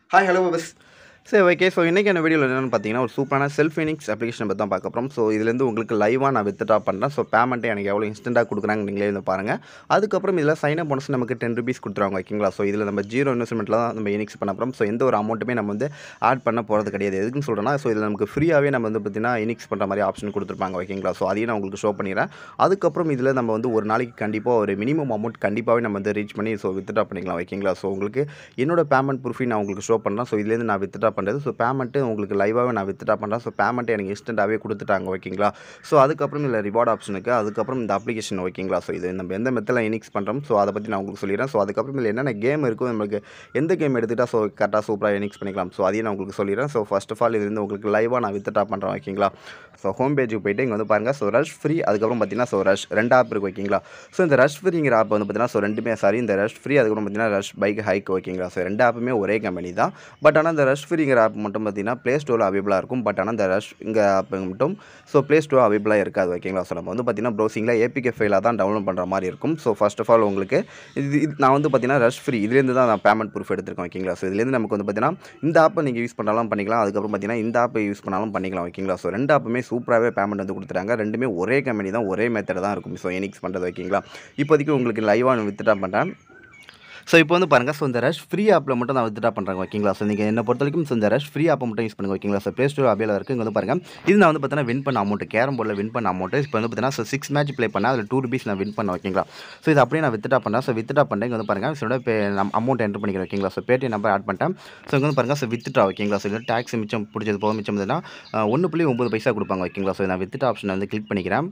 hi hello பஸ் சரி okay so இன்றைக்கான வீடியோவில் என்னென்னு பார்த்தீங்கன்னா ஒரு சூப்பரான செல்ஃப் இனிக்ஸ் அப்ளிகேஷன் பற்றி தான் பார்க்க போகிறோம் ஸோ இதுலேருந்து உங்களுக்கு லைவாக நான் வித்ட்ரா பண்ணுறேன் ஸோ பேமெண்ட்டை எனக்கு எவ்வளோ இன்ஸ்டண்ட்டாக கொடுக்குறாங்க நீங்களே வந்து பாருங்கள் அதுக்கப்புறம் இதில் சைன் அப் போனஸ் நமக்கு டென் ருபீஸ் கொடுத்துருவாங்க ஓகேங்களா ஸோ இதில் நம்ம ஜீரோ இன்வெஸ்ட்மெண்ட்டில் தான் நம்ம இனிக்ஸ் பண்ண போகிறோம் ஸோ எந்த ஒரு அமௌண்ட்டுமே நம்ம வந்து ஆட் பண்ண போகிறது கிடையாது எதுக்குன்னு சொல்கிறேன்னா ஸோ இதில் நமக்கு ஃப்ரீயாகவே நம்ம வந்து பார்த்தீங்கன்னா இனிக்ஸ் பண்ணுற மாதிரி ஆப்ஷன் கொடுத்துருப்பாங்க ஓகேங்களா ஸோ அதையும் நான் உங்களுக்கு ஷோ பண்ணிடுறேன் அதுக்கப்புறம் இதில் நம்ம வந்து ஒரு நாளைக்கு கண்டிப்பாக ஒரு மினிமம் அமௌண்ட் கண்டிப்பாகவே நம்ம வந்து ரீச் பண்ணி ஸோ வித்ட்ரா பண்ணிக்கலாம் ஓகேங்களா ஸோ உங்களுக்கு என்னோட பேமெண்ட் ப்ரூஃபையும் நான் உங்களுக்கு ஷோ பண்ணுறேன் ஸோ இதுலேருந்து நான் வித்ட்ரா பண்ணுறது ஸோ பேமெண்ட்டு உங்களுக்கு லைவாகவே நான் வித்ட்ரா பண்ணுறேன் ஸோ பேமெண்ட்டு எனக்கு இன்ஸ்டண்ட்டாகவே கொடுத்துட்டாங்க ஓகேங்களா ஸோ அதுக்கப்புறம் இதில் ரிவார்ட் ஆப்ஷன் இருக்குது அதுக்கப்புறம் இந்த அப்ளிகேஷன் ஓகேங்களா ஸோ இது நம்ம எந்த மெத்தில் இனிக்ஸ் பண்ணுறோம் ஸோ அதை பற்றி நான் உங்களுக்கு சொல்லிடுறேன் ஸோ அதுக்கப்புறம் இதில் என்னென்ன கேம் இருக்கோ நம்மளுக்கு எந்த கேம் எடுத்துகிட்டா ஸோ கரெக்டாக சூப்பராக இனிக்ஸ் பண்ணிக்கலாம் ஸோ அதையும் நான் உங்களுக்கு சொல்லிடுறேன் ஸோ ஃபர்ஸ்ட் ஆஃப் ஆல் இதுலேருந்து உங்களுக்கு லைவாக நான் வித்ட்ரா பண்ணுறேன் ஓகேங்களா ஸோ ஹோம் பேஜுக்கு போயிட்டு இங்கே வந்து பாருங்கள் ஸோ ரஷ் ஃப்ரீ அதுக்கப்புறம் பார்த்தீங்கன்னா ஸோ ரஷ் ரெண்டு ஆப் இருக்குது ஓகேங்களா ஸோ இந்த ரஷ் ஃப்ரீங்கிற ஆப் வந்து பார்த்தீங்கன்னா ஸோ ரெண்டுமே சாரி இந்த ரஷ் ஃப்ரீ அதுக்கப்புறம் பார்த்தீங்கன்னா ரஷ் பைக் ஹைக் ஓகேங்களா ஸோ ரெண்டு ஆப்புமே ஒரே கம்பெனி தான் பட் ஆனால் இந்த ரஷ் ஃப்ரீங்கிற ஆப் மட்டும் பார்த்தீங்கன்னா ப்ளே ஸ்டோரில் அவைபிளாக இருக்கும் பட் ஆனால் இந்த ரஷ் இங்கே ஆப் மட்டும் ஸோ ப்ளே ஸ்டோர் அவைபிளாக இருக்காது ஓகேங்களா ஸோ நம்ம வந்து பார்த்தீங்கன்னா ப்ரௌசிங்கில் ஏபிகே ஃபைலாக தான் டவுன்லோட் பண்ணுற மாதிரி இருக்கும் ஸோ ஃபர்ஸ்ட் ஆஃப் ஆல் உங்களுக்கு இது இது நான் வந்து பார்த்தீங்கன்னா ரஷ் ஃப்ரீ இதுலேருந்து தான் நான் பேமெண்ட் ப்ரூஃப் எடுத்திருக்கேன் ஓகேங்களா ஸோ இதுலேருந்து நமக்கு வந்து பார்த்தீங்கன்னா இந்த ஆப்பை நீங்கள் யூஸ் பண்ணாலும் பண்ணிக்கலாம் அதுக்கப்புறம் பார்த்தீங்கன்னா இந்த ஆப்பை யூஸ் பண்ணாலும் பண்ணிக்கலாம் ஓகேங்களா ஸோ ரெண்டு ஆப்புமே சூப்பராகவே பேமெண்ட் வந்து கொடுத்துட்டாங்க ரெண்டுமே ஒரே கம்பெனி தான் ஒரே மெத்தட் தான் இருக்கும் ஸோ எனிக்ஸ் பண்ணுறது ஓகேங்களா இப்போதைக்கு உங்களுக்கு லைவாக வித்ட்ரா பண்ணுறேன் ஸோ இப்போ வந்து பாருங்கள் ஸோ இந்த ரஷ் ஃப்ரீ ஆப்பில் மட்டும் நான் வித்ட்ரா பண்ணுறாங்க ஓகேங்களா ஸோ நீங்கள் என்ன பொறுத்த வரைக்கும் ஸோ இந்த ரஷ் ஃப்ரீ ஆப்பை மட்டும் யூஸ் பண்ணுங்க ஓகேங்களா ஸோ ப்ளே ஸ்டோர் அவையில் இருக்குது இங்கே வந்து பாருங்கள் இது நான் வந்து பார்த்தீங்கன்னா வின் பண்ண அமௌண்ட் கேரம் போர்டில் வின் பண்ண அமௌண்ட் இப்போ வந்து பார்த்தீங்கன்னா ஸோ சிக்ஸ் மேட்ச் ப்ளே பண்ணால் அதில் டூ ருபீஸ் நான் வின் பண்ணேன் ஓகேங்களா ஸோ இது அப்படியே நான் வித்ட்ரா பண்ணேன் ஸோ வித்ட்ரா பண்ணேன் இங்கே வந்து பாருங்கள் ஸோ பே அமௌண்ட் என்ட்ரு பண்ணிக்கிறேன் ஓகேங்களா ஸோ பேடிஎம் நம்பர் ஆட் பண்ணிட்டேன் ஸோ இங்கே வந்து பாருங்கள் ஸோ வித்ட்ரா ஓகேங்களா ஸோ இதில் டேக்ஸ் மிச்சம் பிடிச்சது போக மிச்சம் இருந்ததுன்னா ஒன்று புள்ளி ஒம்பது பைசா கொடுப்பாங்க ஓகேங்களா ஸோ நான் வித்ட்ரா ஆப்ஷனை வந்து கிளிக் பண்ணிக்கிறேன்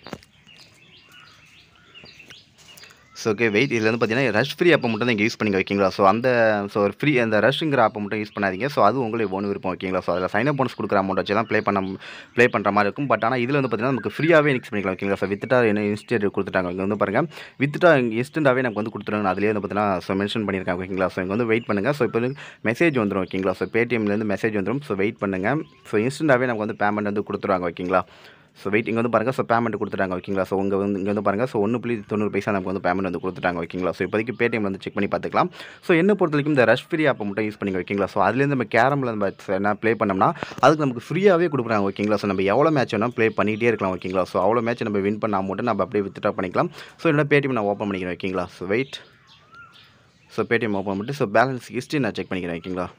ஸோ ஓகே வெயிட் இதில் வந்து பார்த்தீங்கன்னா ரஷ் ஃப்ரீ ஆப்பை மட்டும் தான் இங்கே யூஸ் பண்ணிங்க ஓகேங்களா ஸோ அந்த ஸோ ஃப்ரீ அந்த ரஷ்ங்கிற ஆப்பை மட்டும் யூஸ் பண்ணாதீங்க ஸோ அது உங்களுக்கு ஒன்று விருப்பம் ஓகேங்களா ஸோ அதில் சைன் அப் போனஸ் கொடுக்குற அமௌண்ட் வச்சு தான் ப்ளே பண்ண ப்ளே பண்ணுற மாதிரி இருக்கும் பட் ஆனால் இதில் வந்து பார்த்தீங்கன்னா நமக்கு ஃப்ரீயாகவே யூஸ் பண்ணிக்கலாம் ஓகேங்களா ஸோ வித்ட்டா என்ன இன்ஸ்டேட் கொடுத்துட்டாங்க இங்கே வந்து பாருங்கள் வித்ட்டா இன்ஸ்டண்ட்டாகவே நமக்கு வந்து கொடுத்துருங்க அதிலே வந்து பார்த்தீங்கன்னா ஸோ மென்ஷன் பண்ணியிருக்காங்க ஓகேங்களா ஸோ இங்கே வந்து வெயிட் பண்ணுங்கள் ஸோ இப்போ வந்து மெசேஜ் வந்துடும் ஓகேங்களா ஸோ பேடிஎம்லேருந்து மெசேஜ் வந்துடும் ஸோ வெயிட் பண்ணுங்கள் ஸோ இன்ஸ்டண்ட்டாகவே நமக்கு வந்து பேமெண்ட் வந்து கொடுத்துருவாங்க ஓகேங்களா ஸோ வெயிட் இங்கே வந்து பாருங்கள் ஸோ பேமெண்ட் கொடுத்துட்டாங்க ஓகேங்களா ஸோ உங்கள் வந்து இங்கே வந்து பாருங்கள் ஸோ ஒன்று புள்ளி தொண்ணூறு பைசா நமக்கு வந்து பேமெண்ட் வந்து கொடுத்துட்டாங்க ஓகேங்களா ஸோ இப்போதைக்கு பேடிஎம் வந்து செக் பண்ணி பார்த்துக்கலாம் ஸோ என்ன பொறுத்த வரைக்கும் இந்த ரஷ் ஃப்ரீ ஆப்பை மட்டும் யூஸ் பண்ணிங்க ஓகேங்களா ஸோ அதுலேருந்து நம்ம கேரமில் நம்ம என்ன ப்ளே பண்ணோம்னா அதுக்கு நமக்கு ஃப்ரீயாகவே கொடுக்குறாங்க ஓகேங்களா ஸோ நம்ம எவ்வளோ மேட்ச் வேணால் ப்ளே பண்ணிகிட்டே இருக்கலாம் ஓகேங்களா ஸோ அவ்வளோ மேட்ச் நம்ம வின் பண்ண அமௌண்ட்டு நம்ம அப்படியே வித்ட்ரா பண்ணிக்கலாம் ஸோ என்னோட பேடிஎம் நான் ஓப்பன் பண்ணிக்கிறேன் ஓகேங்களா so wait so Paytm open பண்ணிட்டு ஸோ பேலன்ஸ் ஹிஸ்ட்ரி நான் செக் பண்ணிக்கிறேன் ஓகேங்களா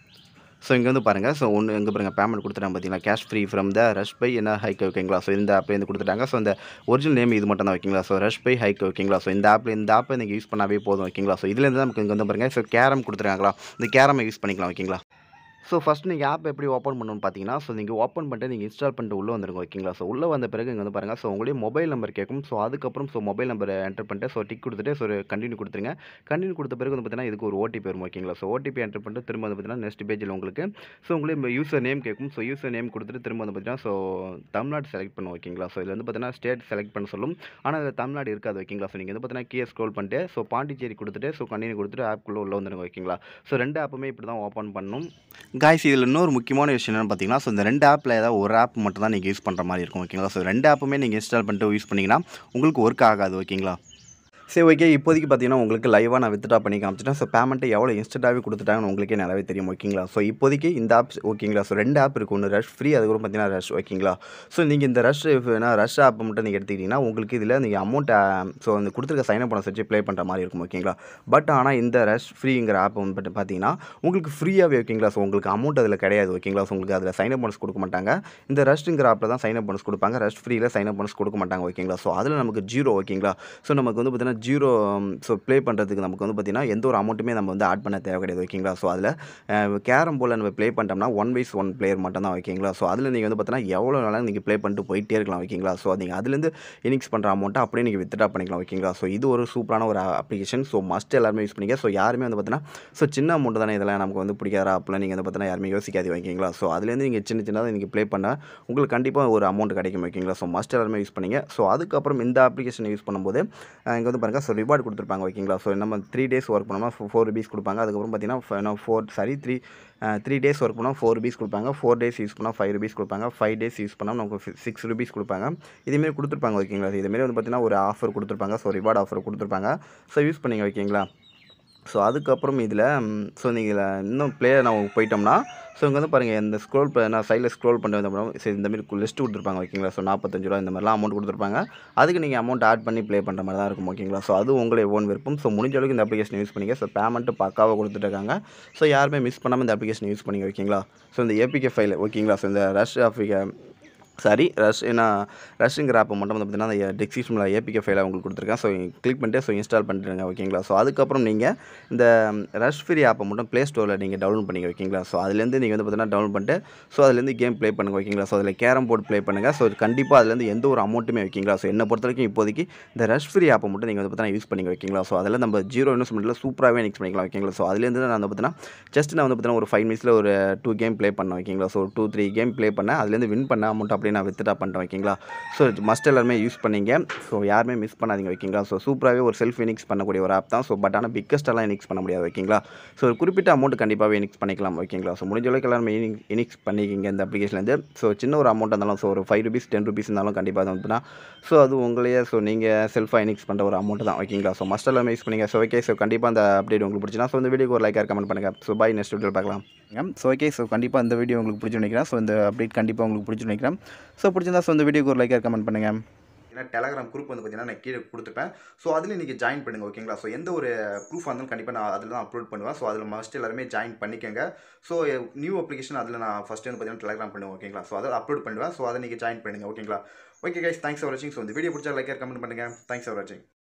ஸோ இங்கே வந்து பாருங்கள் ஸோ ஒன்று எங்கே பாருங்கள் பேமெண்ட் கொடுத்துட்டாங்க பார்த்தீங்களா cash free from the Rush by என்ன ஹைக் ஓகேங்களா ஸோ இந்த ஆப்லேருந்து கொடுத்துட்டாங்க ஸோ இந்த ஒரிஜினல் நேம் இது மட்டும் தான் ஓகேங்களா ஸோ ரஷ் பை ஹைக் ஓகேங்களா ஸோ இந்த ஆப்பில் இந்த ஆப்பை நீங்கள் யூஸ் பண்ணாவே போதும் ஓகேங்களா ஸோ இதுலேருந்து நமக்கு இங்கே வந்து பாருங்கள் ஸோ கேரம் கொடுத்துருக்காங்களா இந்த கேரமை யூஸ் பண்ணிக்கலாம் ஓகேங்களா ஸோ ஃபஸ்ட் நீங்கள் ஆப் எப்படி ஓப்பன் பண்ணணும்னு பார்த்தீங்கன்னா ஸோ நீங்கள் ஓப்பன் பண்ணிட்டு நீங்கள் இன்ஸ்டால் பண்ணிட்டு உள்ளே வந்துருங்க ஓகேங்களா ஸோ உள்ளே வந்த பிறகு இங்கே வந்து பாருங்கள் ஸோ உங்களுடைய மொபைல் நம்பர் கேட்கும் ஸோ அதுக்கப்புறம் ஸோ மொபைல் நம்பர் என்டர் பண்ணிட்டு ஸோ டிக் கொடுத்துட்டு ஸோ கண்டினியூ கொடுத்துருங்க கண்டினியூ கொடுத்த பிறகு வந்து பார்த்தீங்கன்னா இதுக்கு ஒரு ஓடிபி வரும் ஓகேங்களா ஸோ ஓடிபி என்டர் பண்ணிட்டு திரும்ப வந்து பார்த்தீங்கன்னா நெக்ஸ்ட் பேஜில் உங்களுக்கு ஸோ உங்களுக்கு யூசர் நேம் கேட்கும் ஸோ யூசர் நேம் கொடுத்துட்டு திரும்ப வந்து பார்த்தீங்கன்னா ஸோ தமிழ்நாடு செலக்ட் பண்ணும் ஓகேங்களா ஸோ இதில் வந்து பார்த்தீங்கன்னா ஸ்டேட் செலக்ட் பண்ண சொல்லும் ஆனால் இதில் தமிழ்நாடு இருக்காது ஓகேங்களா ஸோ நீங்கள் வந்து பார்த்தீங்கன்னா கீழே ஸ்க்ரோல் பண்ணிட்டு ஸோ பாண்டிச்சேரி கொடுத்துட்டு ஸோ கண்டினியூ கொடுத்துட்டு ஆப்குள்ளே உள்ள வந்துருங்க ஓகேங்களா ஸோ ரெண்டு ஆப்புமே இப்படி தான் ஓப்பன் பண்ணணும் காய்ஸ் இதில் இன்னொரு முக்கியமான விஷயம் என்னென்னு பார்த்தீங்கன்னா ஸோ இந்த ரெண்டு ஆப்பில் ஏதாவது ஒரு ஆப் மட்டும் தான் நீங்கள் யூஸ் பண்ணுற மாதிரி இருக்கும் ஓகேங்களா ஸோ ரெண்டு ஆப்புமே நீங்கள் இன்ஸ்டால் பண்ணிட்டு யூஸ் பண்ணிங்கன்னா உங்களுக்கு ஒர்க் ஆகாது ஓகேங்களா சரி ஓகே இப்போதைக்கு பார்த்தீங்கன்னா உங்களுக்கு லைவாக நான் வித்ட்ரா பண்ணி காமிச்சிட்டேன் ஸோ பேமெண்ட்டு எவ்வளோ இன்ஸ்டண்ட்டாகவே கொடுத்துட்டாங்கன்னு உங்களுக்கே நல்லாவே தெரியும் ஓகேங்களா ஸோ இப்போதைக்கு இந்த ஆப்ஸ் ஓகேங்களா ஸோ ரெண்டு ஆப் இருக்குது ஒன்று ரஷ் ஃப்ரீ அதுக்கப்புறம் பார்த்தீங்கன்னா ரஷ் ஓகேங்களா ஸோ நீங்கள் இந்த ரஷ் ரஷ் ஆப் மட்டும் நீங்கள் எடுத்துக்கிட்டிங்கன்னா உங்களுக்கு இதில் நீங்கள் அமௌண்ட் ஸோ அந்த கொடுத்துருக்க சைன் அப் பண்ண வச்சு ப்ளே பண்ணுற மாதிரி இருக்கும் ஓகேங்களா பட் ஆனால் இந்த ரஷ் ஃப்ரீங்கிற ஆப் வந்து பார்த்தீங்கன்னா உங்களுக்கு ஃப்ரீயாகவே ஓகேங்களா ஸோ உங்களுக்கு அமௌண்ட் அதில் கிடையாது ஓகேங்களா ஸோ உங்களுக்கு அதில் சைன் அப் பண்ணஸ் கொடுக்க மாட்டாங்க இந்த ரஷ்ங்கிற ஆப்பில் தான் சைன் அப் பண்ணஸ் கொடுப்பாங்க ரஷ் ஃப்ரீயில் சைன் அப் பண்ணஸ் கொடுக்க மாட்டாங்க ஓகேங்களா ஸோ அதில் நமக்கு ஜீரோ ஓகேங்களா ஸோ நமக்கு வந்து பார்த்தீங்கன்னா ஜீரோ ஸோ ப்ளே பண்ணுறதுக்கு நமக்கு வந்து பார்த்திங்கன்னா எந்த ஒரு அமௌண்ட்டுமே நம்ம வந்து ஆட் பண்ண தேவை கிடையாது ஓகேங்களா ஸோ அதில் கேரம் போல் நம்ம ப்ளே பண்ணிட்டோம்னா ஒன் வைஸ் ஒன் பிளேயர் மட்டும் தான் ஓகேங்களா ஸோ அதில் நீங்கள் வந்து பார்த்தீங்கன்னா எவ்வளோ நாளாக நீங்கள் ப்ளே பண்ணிட்டு போயிட்டே இருக்கலாம் ஓகேங்களா ஸோ நீங்கள் அதுலேருந்து இனிக்ஸ் பண்ணுற அமௌண்ட்டை அப்படியே நீங்கள் வித்ட்ரா பண்ணிக்கலாம் ஓகேங்களா ஸோ இது ஒரு சூப்பரான ஒரு அப்ளிகேஷன் ஸோ மஸ்ட் எல்லாருமே யூஸ் பண்ணிக்க ஸோ யாருமே வந்து பார்த்தீங்கன்னா ஸோ சின்ன அமௌண்ட் தானே இதெல்லாம் நமக்கு வந்து பிடிக்காத ஆப்பில் நீங்கள் வந்து பார்த்தீங்கன்னா யாருமே யோசிக்காது ஓகேங்களா ஸோ அதுலேருந்து நீங்கள் சின்ன சின்னதாக நீங்கள் ப்ளே பண்ண உங்களுக்கு கண்டிப்பாக ஒரு அமௌண்ட் கிடைக்கும் ஓகேங்களா ஸோ மஸ்ட் எல்லாருமே யூஸ் பண்ணிங்க ஸோ அதுக்கப்புறம் இந்த அப்ளிகேஷனை யூஸ் பண்ணும்போது இங்கே வந்து பாருங்கள் ஸோ ரிவார்டு கொடுத்துருப்பாங்க ஓகேங்களா ஸோ நம்ம த்ரீ டேஸ் ஒர்க் பண்ணோம்னா ஃபோர் ருபீஸ் கொடுப்பாங்க அதுக்கப்புறம் பார்த்தீங்கன்னா four sorry three three days work பண்ணால் ஃபோர் ருபீஸ் கொடுப்பாங்க ஃபோர் டேஸ் யூஸ் பண்ணால் ஃபைவ் ருபீஸ் கொடுப்பாங்க ஃபைவ் டேஸ் யூஸ் பண்ணால் நமக்கு சிக்ஸ் ருபீஸ் கொடுப்பாங்க இதேமாரி கொடுத்துருப்பாங்க ஓகேங்களா இதேமாரி வந்து பார்த்தீங்கன்னா ஒரு ஆஃபர் கொடுத்துருப்பாங்க ஸோ ரிவார்ட் ஆஃபர் கொடுத்துருப்பாங்க ஸோ யூஸ் பண்ணிங்க ஓகேங்களா ஸோ அதுக்கப்புறம் இதில் ஸோ நீங்கள் இன்னும் பிளேயர் நம்ம போயிட்டோம்னா ஸோ இங்கே வந்து பாருங்கள் இந்த ஸ்க்ரோல் நான் சைடில் ஸ்க்ரோல் பண்ணிட்டு வந்தோம் சரி இந்த மாதிரி லிஸ்ட் கொடுத்துருப்பாங்க ஓகேங்களா ஸோ நாற்பத்தஞ்சு ரூபா இந்த மாதிரிலாம் அமௌண்ட் கொடுத்துருப்பாங்க அதுக்கு நீங்கள் அமௌண்ட் ஆட் பண்ணி ப்ளே பண்ணுற மாதிரி தான் இருக்கும் ஓகேங்களா ஸோ அது உங்களுடைய ஓன் விருப்பம் ஸோ முடிஞ்ச அளவுக்கு இந்த அப்ளிகேஷன் யூஸ் பண்ணிங்க ஸோ பேமெண்ட்டு பக்காவாக கொடுத்துட்ருக்காங்க ஸோ யாருமே மிஸ் பண்ணாமல் இந்த அப்ளிகேஷன் யூஸ் பண்ணிங்க ஓகேங்களா ஸோ இந்த ஏபிகே ஃபைல் ஓகேங்களா ஸோ இந்த ரஷ் ஆஃப்ரிக்கா சாரி ரஷ் ஏன்னா ரஷ்ங்கிற ஆப்பை மட்டும் வந்து பார்த்தீங்கன்னா அந்த டிஸ்கிரிப்ஷனில் ஏபிகே ஃபைலாக உங்களுக்கு கொடுத்துருக்கேன் ஸோ கிளிக் பண்ணிட்டு ஸோ இன்ஸ்டால் பண்ணிட்டுருங்க ஓகேங்களா ஸோ அதுக்கப்புறம் நீங்கள் இந்த ரஷ் ஃப்ரீ ஆப்பை மட்டும் ப்ளே ஸ்டோரில் நீங்கள் டவுன்லோட் பண்ணிக்க ஓகேங்களா ஸோ அதுலேருந்து நீங்கள் வந்து பார்த்தீங்கன்னா டவுன்லோட் பண்ணிட்டு ஸோ அதுலேருந்து கேம் ப்ளே பண்ணுங்க ஓகேங்களா ஸோ அதில் கேரம் போர்டு ப்ளே பண்ணுங்கள் ஸோ கண்டிப்பாக அதுலேருந்து எந்த ஒரு அமௌண்ட்டுமே வைக்கிங்களா ஸோ என்னை பொறுத்த வரைக்கும் இப்போதைக்கு இந்த ரஷ் ஃப்ரீ ஆப்பை மட்டும் நீங்கள் வந்து பார்த்தீங்கன்னா யூஸ் பண்ணிக்க வைக்கிங்களா ஸோ அதில் நம்ம ஜீரோ இன்வெஸ்ட்மெண்ட்டில் சூப்பராகவே நெக்ஸ்ட் பண்ணிக்கலாம் ஓகேங்களா ஸோ அதுலேருந்து நான் வந்து பார்த்தீங்கன்னா ஜஸ்ட் நான் வந்து பார்த்தீங்கன்னா ஒரு ஃபைவ் மினிட்ஸில் ஒரு டூ கேம் ப்ளே பண்ணேன் ஓகேங்களா so two three game play பண்ணேன் அதுலேருந்து வின் பண்ண அமௌண்ட் அப்படியே நான் வித்ட்ரா பண்ணிட்டேன் ஓகேங்களா ஸோ மஸ்ட் எல்லாருமே யூஸ் பண்ணீங்க ஸோ யாருமே மிஸ் பண்ணாதீங்க ஓகேங்களா ஸோ சூப்பராகவே ஒரு செல்ஃப் இனிக்ஸ் பண்ணக்கூடிய ஒரு ஆப் தான் ஸோ பட் ஆனால் பிக்கஸ்டெல்லாம் இனிக்ஸ் பண்ண முடியாது ஓகேங்களா ஸோ ஒரு குறிப்பிட்ட அமௌண்ட் கண்டிப்பாகவே இனிக்ஸ் பண்ணிக்கலாம் ஓகேங்களா ஸோ முடிஞ்ச அளவுக்கு எல்லாருமே இனிக் இனிக்ஸ் பண்ணிக்கிங்க இந்த அப்ளிகேஷன்லேருந்து ஸோ சின்ன ஒரு அமௌண்ட் இருந்தாலும் ஸோ ஒரு ஃபைவ் ருபீஸ் டென் ருபீஸ் இருந்தாலும் கண்டிப்பாக அது வந்துன்னா ஸோ அது உங்களையே ஸோ நீங்கள் செல்ஃபாக இனிக்ஸ் பண்ணுற ஒரு அமௌண்ட் தான் ஓகேங்களா ஸோ மஸ்ட் எல்லாமே யூஸ் பண்ணுங்க ஸோ ஓகே ஸோ கண்டிப்பாக அந்த அப்டேட் உங்களுக்கு பிடிச்சினா ஸோ இந்த வீடியோக்கு ஒரு லைக் கமெண்ட் பண்ணுங்கள் ஸோ பை நெக்ஸ்ட் வீடியோ பார்க்கலாம் ஸோ ஓகே ஸோ கண்டிப்பாக இந்த வீடியோ உங்களுக்கு பிடிச்சி நினைக்கிறேன் ஸோ இந்த அப்டேட் கண்டிப்பாக உங்களுக்கு பிடிச்சி நினைக்கிறேன் ஸோ பிடிச்சிருந்தா ஸோ இந்த வீடியோக்கு ஒரு லைக் கமெண்ட் பண்ணுங்கள் ஏன்னா டெலகிராம் குரூப் வந்து பார்த்தீங்கன்னா நான் கீழே கொடுத்துருப்பேன் ஸோ அதில் நீங்கள் ஜாயின் பண்ணுங்கள் ஓகேங்களா ஸோ எந்த ஒரு ப்ரூஃப் இருந்தாலும் கண்டிப்பாக நான் அதில் தான் அப்லோட் பண்ணுவேன் ஸோ அதில் மஸ்ட் எல்லாருமே ஜாயின் பண்ணிக்கோங்க ஸோ நியூ அப்ளிகேஷன் அதில் நான் ஃபஸ்ட்டு வந்து பார்த்தீங்கன்னா டெலகிராம் பண்ணுவேன் ஓகேங்களா ஸோ அதை அப்லோட் பண்ணுவேன் ஸோ அதை நீங்கள் ஜாயின் பண்ணுங்கள் ஓகேங்களா ஓகே கைஸ் தேங்க்ஸ் ஃபார் வாட்சிங் ஸோ இந்த வீடியோ பிடிச்சா லைக் கமெண்ட் பண்ணுங்கள் தேங்க்ஸ் ஃபார் வாட்சிங்